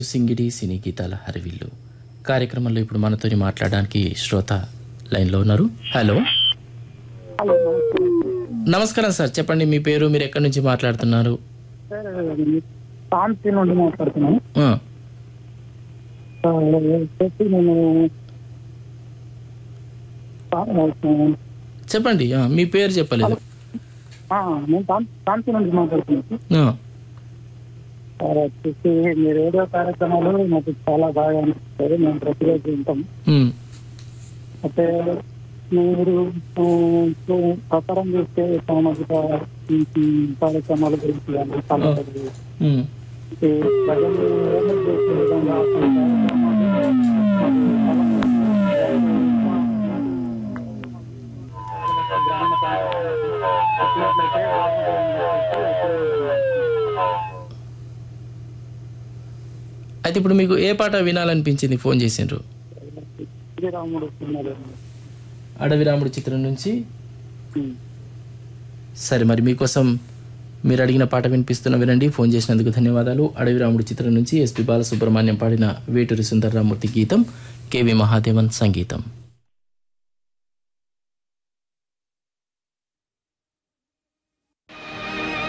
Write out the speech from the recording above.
సింగిడి సినీ గీతాల హరివిల్లు కార్యక్రమంలో ఇప్పుడు మనతోని మాట్లాడడానికి శ్రోత లైన్లో ఉన్నారు హలో హలో నమస్తే నమస్కారం సార్ చెప్పండి మీ పేరు మీరు ఎక్కడి నుంచి మాట్లాడుతున్నారు సార్ తాంతి నుండి మాట్లాడుతున్నాను ఆ, ఆ, వచ్చేసి నేను ఆ, చెప్పండి ఆ, మీ పేరు చెప్పలేదు ఆ, నేను తాం- తాంతి నుండి మాట్లాడుతున్నాను ఆ, సార్ వచ్చేసి మీ రేడియో కార్యక్రమాలు నాకు చాలా బాగా అనిపిస్తాయి మేము ప్రతిరోజు వింటాం ఉమ్, అయితే మీరు ఆ, ఇప్పుడు ప్రచారం చేసే సామాజిక ఉమ్, కార్యక్రమాల గురించి కానీ పల్లెటూరు గురించి, ఉమ్, ఈ ప్రజలు ఏమీ చేసే విధంగా కాకుండా అయితే ఇప్పుడు మీకు ఏ పాట వినాలనిపించింది ఫోన్ చేసిండ్రు శ్రీరాముడు సినిమాలో అడవి రాముడు చిత్రం నుంచి ఉమ్. సరే మరి మీకోసం మీరు అడిగిన పాట వినిపిస్తున్న వినండి ఫోన్ చేసినందుకు ధన్యవాదాలు అడవి రాముడు చిత్రం నుంచి ఎస్పి బాలసుబ్రహ్మణ్యం పాడిన వేటూరి సుందరరామూర్తి గీతం కేవి మహాదేవన్ సంగీతం